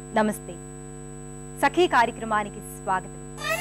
నమస్తే సఖీ కార్యక్రమానికి స్వాగతం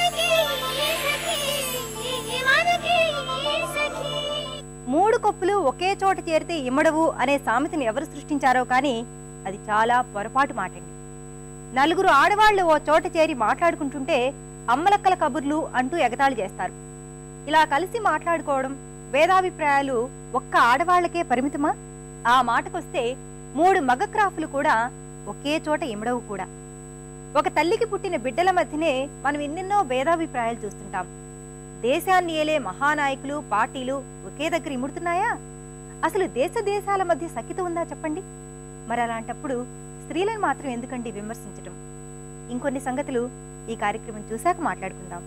మూడు కప్పులు ఒకే చోట చేరితే ఇమ్మడవు అనే సామెతను ఎవరు సృష్టించారో కానీ అది చాలా పొరపాటు మాటండి నలుగురు ఆడవాళ్లు ఓ చోట చేరి మాట్లాడుకుంటుంటే అమ్మలక్కల కబుర్లు అంటూ ఎగతాళి చేస్తారు ఇలా కలిసి మాట్లాడుకోవడం భేదాభిప్రాయాలు ఒక్క ఆడవాళ్లకే పరిమితమా ఆ మాటకొస్తే మూడు మగ క్రాఫ్లు కూడా ఒకే చోట ఇమడవు కూడా ఒక తల్లికి పుట్టిన బిడ్డల మధ్యనే మనం ఎన్నెన్నో భేదాభిప్రాయాలు చూస్తుంటాం దేశాన్ని ఏలే మహానాయకులు పార్టీలు ఒకే దగ్గర ఇముడుతున్నాయా అసలు దేశ దేశాల మధ్య సఖ్యత ఉందా చెప్పండి మరి అలాంటప్పుడు స్త్రీలను మాత్రం ఎందుకండి విమర్శించటం ఇంకొన్ని సంగతులు ఈ కార్యక్రమం చూశాక మాట్లాడుకుందాం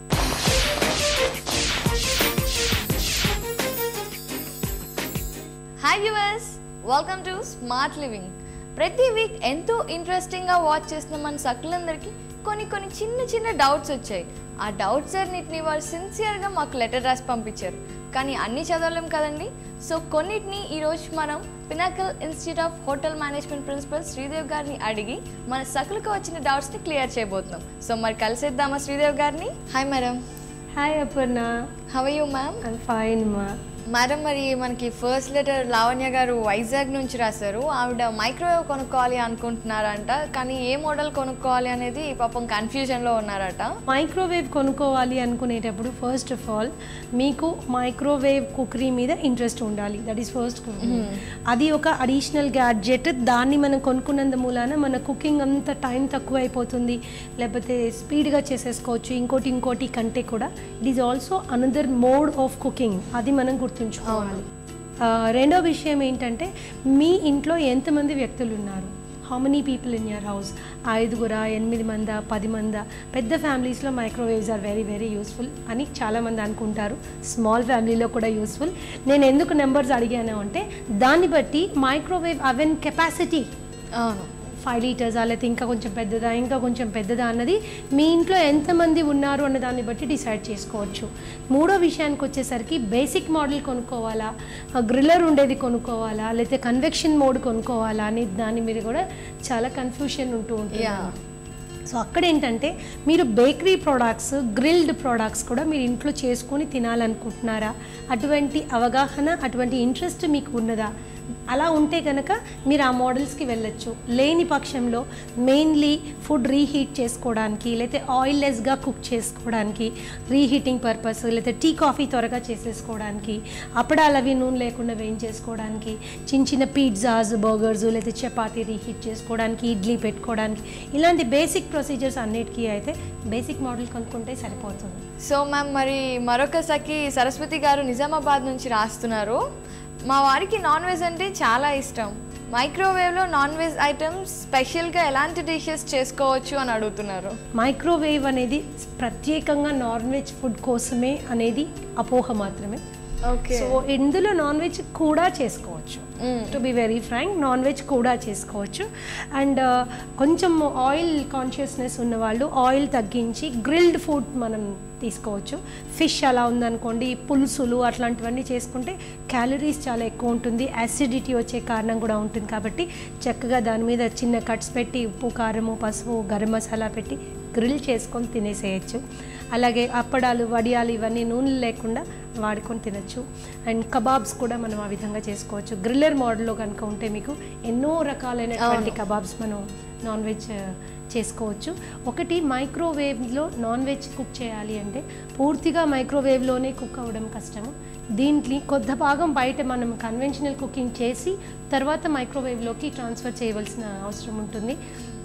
hi viewers welcome to smart living ప్రతి వీక్ ఎంతో ఇంట్రెస్టింగ్గా వాచ్ చేస్తున్న మన సకులందరికీ కొన్ని కొన్ని చిన్న చిన్న డౌట్స్ వచ్చాయి ఆ డౌట్స్ అన్నిటిని వారు సిన్సియర్గా మాకు లెటర్ రాసి పంపించారు కానీ అన్ని చదవలేం కదండి సో కొన్నిటిని ఈరోజు మనం Pinnacle Institute of Hotel Management principal Sridev గారిని అడిగి మన సకులకు వచ్చిన డౌట్స్ని క్లియర్ చేయబోతున్నాం సో మరి కలిసేద్దామా శ్రీదేవ్ గారిని hi madam hi Aparna how you ma'am I'm fine మా మేడం మరి మనకి ఫస్ట్ లెటర్ లావణ్య గారు వైజాగ్ నుంచి రాశారు ఆవిడ మైక్రోవేవ్ కొనుక్కోవాలి అనుకుంటున్నారంట కానీ ఏ మోడల్ కొనుక్కోవాలి అనేది పాపం కన్ఫ్యూజన్లో ఉన్నారట మైక్రోవేవ్ కొనుక్కోవాలి అనుకునేటప్పుడు ఫస్ట్ ఆఫ్ ఆల్ మీకు మైక్రోవేవ్ కుకరీ మీద ఇంట్రెస్ట్ ఉండాలి దట్ ఈస్ ఫస్ట్ అది ఒక అడిషనల్ గ్యాడ్జెట్ దాన్ని మనం కొనుక్కున్నందు మూలాన మన కుకింగ్ అంత టైం తక్కువ అయిపోతుంది లేకపోతే స్పీడ్గా చేసేసుకోవచ్చు ఇంకోటి ఇంకోటి కంటే కూడా it is also another mode of cooking అది మనం గుర్తుంచుకోవాలి ఆ, రెండో విషయం ఏంటంటే మీ ఇంట్లో ఎంతమంది వ్యక్తులు ఉన్నారు how many people in your house ఐదుగురా ఎనిమిది మందా పది మందా పెద్ద ఫ్యామిలీస్లో microwaves are very very useful అని చాలామంది అనుకుంటారు స్మాల్ ఫ్యామిలీలో కూడా యూస్ఫుల్ నేను ఎందుకు నెంబర్స్ అడిగాను అంటే దాన్ని బట్టి మైక్రోవేవ్ అవెన్ కెపాసిటీ అవును ఫైవ్ లీటర్సా లేకపోతే ఇంకా కొంచెం పెద్దదా ఇంకా కొంచెం పెద్దదా అన్నది మీ ఇంట్లో ఎంతమంది ఉన్నారు అన్న దాన్ని బట్టి డిసైడ్ చేసుకోవచ్చు మూడో విషయానికి వచ్చేసరికి బేసిక్ మోడల్ కొనుక్కోవాలా గ్రిల్లర్ ఉండేది కొనుక్కోవాలా లేకపోతే కన్వెక్షన్ మోడ్ కొనుక్కోవాలా అనే దాని మీద కూడా చాలా కన్ఫ్యూషన్ ఉంటూ ఉంటుంది Yeah. సో అక్కడ ఏంటంటే మీరు బేకరీ ప్రోడక్ట్స్ గ్రిల్డ్ ప్రోడక్ట్స్ కూడా మీరు ఇంట్లో చేసుకొని తినాలనుకుంటున్నారా అటువంటి అవగాహన అటువంటి ఇంట్రెస్ట్ మీకు ఉన్నదా అలా ఉంటే కనుక మీరు ఆ మోడల్స్కి వెళ్ళొచ్చు లేని పక్షంలో మెయిన్లీ ఫుడ్ రీహీట్ చేసుకోవడానికి లేకపోతే ఆయిల్లెస్గా కుక్ చేసుకోవడానికి రీహీటింగ్ పర్పస్ లేకపోతే టీ కాఫీ త్వరగా చేసేసుకోవడానికి అప్పడాలు అవి నూనె లేకుండా వేయించేసుకోవడానికి చిన్న చిన్న పిజ్జాస్ బర్గర్స్ లేకపోతే చపాతీ రీహీట్ చేసుకోవడానికి ఇడ్లీ పెట్టుకోవడానికి ఇలాంటి బేసిక్ ప్రొసీజర్స్ అన్నిటికీ అయితే బేసిక్ మోడల్ కొనుక్కుంటే సరిపోతుంది సో మ్యామ్ మరి మరొక సఖి సరస్వతి గారు నిజామాబాద్ నుంచి రాస్తున్నారు మా వారికి నాన్ వెజ్ అంటే చాలా ఇష్టం మైక్రోవేవ్లో నాన్ వెజ్ ఐటమ్స్ స్పెషల్గా ఎలాంటి డిషెస్ చేసుకోవచ్చు అని అడుగుతున్నారు మైక్రోవేవ్ అనేది ప్రత్యేకంగా నాన్ వెజ్ ఫుడ్ కోసమే అనేది అపోహ మాత్రమే ఓకే సో ఇందులో నాన్ వెజ్ కూడా చేసుకోవచ్చు to be very frank non veg కూడా చేసుకోవచ్చు అండ్ కొంచెం ఆయిల్ కాన్షియస్నెస్ ఉన్న వాళ్ళు ఆయిల్ తగ్గించి గ్రిల్డ్ ఫుడ్ మనం తీసుకోవచ్చు ఫిష్ అలా ఉందనుకోండి పులుసులు అట్లాంటివన్నీ చేసుకుంటే క్యాలరీస్ చాలా ఎక్కువ ఉంటుంది యాసిడిటీ వచ్చే కారణం కూడా ఉంటుంది కాబట్టి చక్కగా దాని మీద చిన్న కట్స్ పెట్టి ఉప్పు కారము పసుపు గరం మసాలా పెట్టి గ్రిల్ చేసుకొని తినేసేయచ్చు అలాగే అప్పడాలు వడియాలు ఇవన్నీ నూనె లేకుండా వాడుకొని తినచ్చు అండ్ కబాబ్స్ కూడా మనం ఆ విధంగా చేసుకోవచ్చు గ్రిల్లర్ మోడల్లో కనుక ఉంటే మీకు ఎన్నో రకాలైనటువంటి కబాబ్స్ మనం నాన్ వెజ్ చేసుకోవచ్చు ఒకటి మైక్రోవేవ్లో నాన్ వెజ్ కుక్ చేయాలి అంటే పూర్తిగా మైక్రోవేవ్లోనే కుక్ అవ్వడం కష్టము దీంట్లో కొద్ది భాగం బయట మనం కన్వెన్షనల్ కుకింగ్ చేసి తర్వాత మైక్రోవేవ్లోకి ట్రాన్స్ఫర్ చేయవలసిన అవసరం ఉంటుంది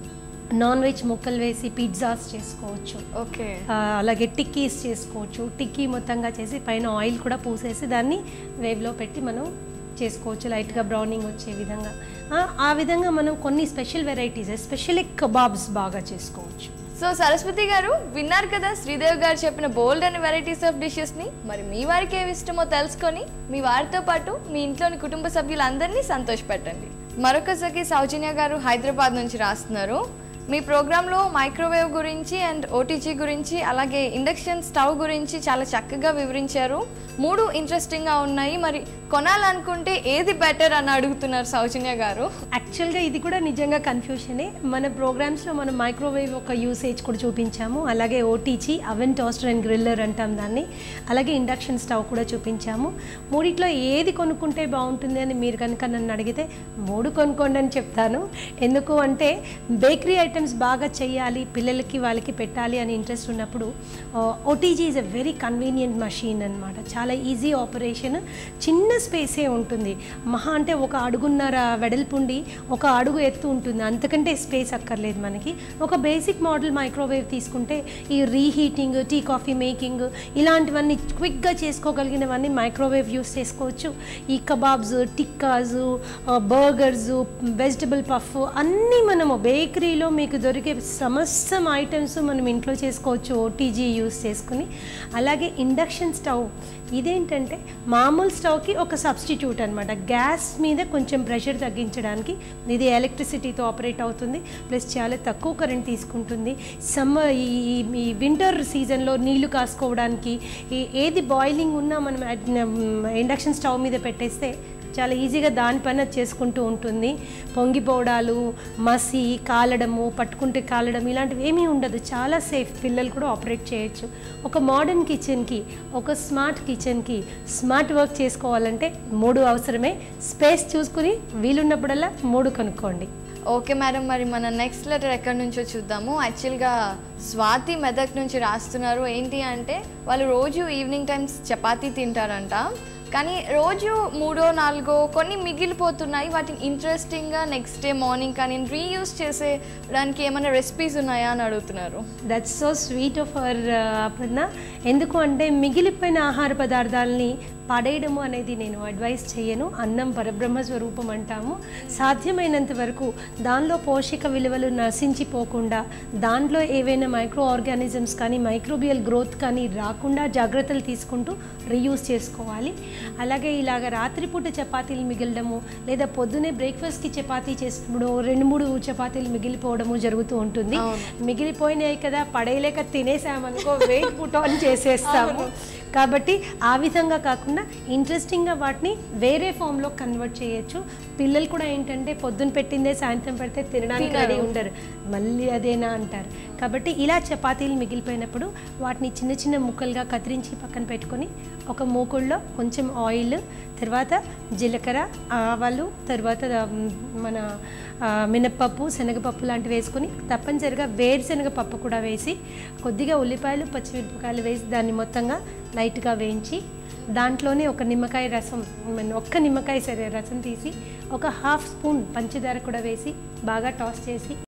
నాన్ వెజ్ ముక్కలు వేసి పిజ్జాస్ చేసుకోవచ్చు ఓకే ఆ, అలాగే టిక్కీస్ చేసుకోవచ్చు టిక్కీ మొత్తంగా చేసి పైన ఆయిల్ కూడా పూసేసి దాన్ని వేవ్లో పెట్టి మనం చేసుకోవచ్చు లైట్గా బ్రౌనింగ్ వచ్చే విధంగా ఆ, ఆ విధంగా మనం కొన్ని స్పెషల్ వెరైటీస్ ఎస్పెషల్లీ కబాబ్స్ బాగా చేసుకోవచ్చు సో సరస్వతి గారు విన్నారు కదా శ్రీదేవి గారు చెప్పిన బోల్డ్ అండ్ వెరైటీస్ ఆఫ్ డిషెస్ని మరి మీ వారికి ఏమి ఇష్టమో తెలుసుకొని మీ వారితో పాటు మీ ఇంట్లోని కుటుంబ సభ్యులందరినీ సంతోషపెట్టండి మరొక సఖి సౌజన్య గారు హైదరాబాద్ నుంచి రాస్తున్నారు మీ ప్రోగ్రాంలో మైక్రోవేవ్ గురించి అండ్ ఓటీజీ గురించి అలాగే ఇండక్షన్ స్టవ్ గురించి చాలా చక్కగా వివరించారు మూడు ఇంట్రెస్టింగ్గా ఉన్నాయి మరి కొనాలనుకుంటే ఏది బెటర్ అని అడుగుతున్నారు సౌజన్య గారు యాక్చువల్గా ఇది కూడా నిజంగా కన్ఫ్యూషనే మన ప్రోగ్రామ్స్లో మనం మైక్రోవేవ్ ఒక యూసేజ్ కూడా చూపించాము అలాగే OTG oven toaster and griller అంటాం దాన్ని అలాగే ఇండక్షన్ స్టవ్ కూడా చూపించాము మూడిట్లో ఏది కొనుక్కుంటే బాగుంటుంది అని మీరు కనుక నన్ను అడిగితే మూడు కొనుక్కోండి అని చెప్తాను ఎందుకు అంటే బేకరీ ఐటమ్స్ బాగా చేయాలి పిల్లలకి వాళ్ళకి పెట్టాలి అని ఇంట్రెస్ట్ ఉన్నప్పుడు OTG is a very convenient machine అనమాట చాలా ఈజీ ఆపరేషన్ చిన్న స్పేసే ఉంటుంది మహా అంటే ఒక అడుగున్నర వెడల్పుండి ఒక అడుగు ఎత్తు ఉంటుంది అంతకంటే స్పేస్ అక్కర్లేదు మనకి ఒక బేసిక్ మోడల్ మైక్రోవేవ్ తీసుకుంటే ఈ రీహీటింగ్ టీ కాఫీ మేకింగ్ ఇలాంటివన్నీ క్విక్గా చేసుకోగలిగినవన్నీ మైక్రోవేవ్ యూస్ చేసుకోవచ్చు ఈ kebabs tikkas burgers vegetable puff అన్నీ మనము బేకరీలో మీకు దొరికే సమస్తం ఐటమ్స్ మనం ఇంట్లో చేసుకోవచ్చు ఓటీజీ యూస్ చేసుకుని అలాగే ఇండక్షన్ స్టవ్ ఇదేంటంటే మామూలు స్టవ్కి ఒక సబ్స్టిట్యూట్ అనమాట గ్యాస్ మీద కొంచెం ప్రెషర్ తగ్గించడానికి ఇది ఎలక్ట్రిసిటీతో ఆపరేట్ అవుతుంది ప్లస్ చాలా తక్కువ కరెంట్ తీసుకుంటుంది సమ్మర్ ఈ ఈ వింటర్ సీజన్లో నీళ్లు కాసుకోవడానికి ఈ- ఏది బాయిలింగ్ ఉన్నా మనం ఇండక్షన్ స్టవ్ మీద పెట్టేస్తే చాలా ఈజీగా దాని పని అది చేసుకుంటూ ఉంటుంది పొంగిపోవడాలు మసి కాలడము పట్టుకుంటే కాలడం ఇలాంటివి ఏమీ ఉండదు చాలా సేఫ్ పిల్లలు కూడా ఆపరేట్ చేయొచ్చు ఒక మోడర్న్ కిచెన్కి ఒక స్మార్ట్ కిచెన్కి స్మార్ట్ వర్క్ చేసుకోవాలంటే మూడు అవసరమే స్పేస్ చూసుకుని వీలున్నప్పుడల్లా మూడు కొనుక్కోండి ఓకే మేడం మరి మన నెక్స్ట్ లెటర్ ఎక్కడి నుంచో చూద్దాము యాక్చువల్గా స్వాతి మెదక్ నుంచి రాస్తున్నారు ఏంటి అంటే వాళ్ళు రోజు ఈవినింగ్ టైమ్స్ చపాతీ తింటారంట కానీ రోజు మూడో నాలుగో కొన్ని మిగిలిపోతున్నాయి వాటిని ఇంట్రెస్టింగ్గా నెక్స్ట్ డే మార్నింగ్ కానీ రీయూస్ చేసేదానికి ఏమైనా రెసిపీస్ ఉన్నాయా అని అడుగుతున్నారు that's so sweet of our Aparna ఎందుకు అంటే మిగిలిపోయిన ఆహార పదార్థాలని పడేయడము అనేది నేను అడ్వైస్ చేయను అన్నం పరబ్రహ్మ స్వరూపం అంటాము సాధ్యమైనంత వరకు దానిలో పోషక విలువలు నశించిపోకుండా దాంట్లో ఏవైనా మైక్రో ఆర్గానిజమ్స్ కానీ మైక్రోబియల్ గ్రోత్ కానీ రాకుండా జాగ్రత్తలు తీసుకుంటూ రీయూస్ చేసుకోవాలి అలాగే ఇలాగ రాత్రిపూట చపాతీలు మిగలడము లేదా పొద్దునే బ్రేక్ఫాస్ట్కి చపాతీ చేసినప్పుడు రెండు మూడు చపాతీలు మిగిలిపోవడము జరుగుతూ ఉంటుంది మిగిలిపోయినాయి కదా పడేయలేక తినేసామనుకో వెయిట్ పుట్ ఆన్ చేసేస్తాము కాబట్టి ఆ విధంగా కాకుండా ఇంట్రెస్టింగ్గా వాటిని వేరే ఫామ్లో కన్వర్ట్ చేయొచ్చు పిల్లలు కూడా ఏంటంటే పొద్దున పెట్టిందే సాయంత్రం పెడితే తినడానికి రెడీ ఉండరు మళ్ళీ అదేనా అంటారు కాబట్టి ఇలా చపాతీలు మిగిలిపోయినప్పుడు వాటిని చిన్న చిన్న ముక్కలుగా కత్తిరించి పక్కన పెట్టుకొని ఒక మూకుళ్ళలో కొంచెం ఆయిల్ తర్వాత జీలకర్ర ఆవాలు తర్వాత మ్, మన ఆ, మినప్పప్పు శనగపప్పు లాంటివి వేసుకొని తప్పనిసరిగా వేరుశనగ పప్పు కూడా వేసి కొద్దిగా ఉల్లిపాయలు పచ్చిమిరపకాయలు వేసి దాన్ని మొత్తంగా లైట్గా వేయించి దాంట్లోనే ఒక నిమ్మకాయ రసం మన ఒక్క నిమ్మకాయ సరే రసం తీసి ఒక హాఫ్ స్పూన్ పంచదార కూడా వేసి బాగా టాస్ చేసి